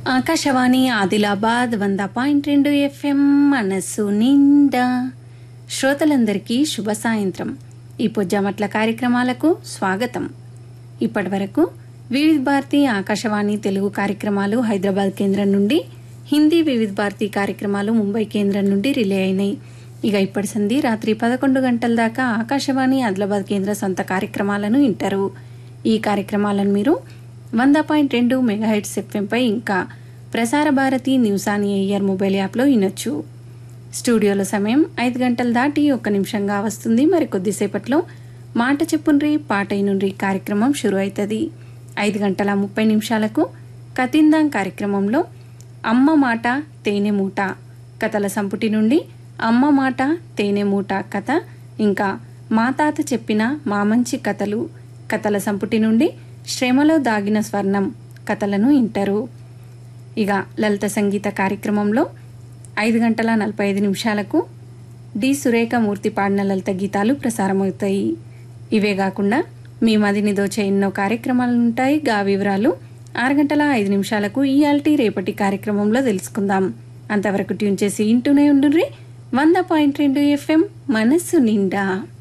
ఆకాశవాణి ఆదిలాబాద్ వంద పాయింట్ రెండు ఎఫ్ఎం మనసు నిండా శ్రోతలందరికీ శుభ సాయంత్రం ఈ పొజ్జామట్ల కార్యక్రమాలకు స్వాగతం ఇప్పటి వరకు వివిధ భారతి ఆకాశవాణి తెలుగు కార్యక్రమాలు హైదరాబాద్ కేంద్రం నుండి హిందీ వివిధ భారతి కార్యక్రమాలు ముంబై కేంద్రం నుండి రిలే అయినాయి ఇక ఇప్పటి సంధి రాత్రి పదకొండు గంటల దాకా ఆకాశవాణి ఆదిలాబాద్ కేంద్ర సొంత కార్యక్రమాలను వింటారు ఈ కార్యక్రమాలను మీరు వంద పాయింట్ రెండు మెగాహెట్స్ ఎఫ్ఎంపై ఇంకా Prasar Bharati news on air mobile యాప్లో వినొచ్చు స్టూడియోలో సమయం ఐదు గంటలు దాటి ఒక్క నిమిషంగా వస్తుంది మరి కొద్దిసేపట్లో మాట చెప్పుండ్రి పాట అయినుండ్రి కార్యక్రమం షురు అవుతుంది ఐదు గంటల ముప్పై నిమిషాలకు కతిందాం కార్యక్రమంలో అమ్మ మాట తేనె మూట కథల సంపుటి నుండి అమ్మ మాట తేనె మూట కథ ఇంకా మా తాత చెప్పిన మా మంచి కథలు కథల సంపుటి నుండి శ్రమలో దాగిన స్వర్ణం కథలను ఇంటారు ఇక లలిత సంగీత కార్యక్రమంలో ఐదు గంటల నలభై ఐదు నిమిషాలకు డి సురేఖ మూర్తి పాడిన లలిత గీతాలు ప్రసారమవుతాయి ఇవే కాకుండా మీ మదిని దోచే ఎన్నో కార్యక్రమాలు ఉంటాయి గా వివరాలు ఆరు గంటల ఐదు నిమిషాలకు ఈఆల్టీ రేపటి కార్యక్రమంలో తెలుసుకుందాం అంతవరకు ట్యూన్ చేసి ఇంటూనే ఉండుర్రి వంద పాయింట్ రెండు ఎఫ్ఎం మనస్సు నిండా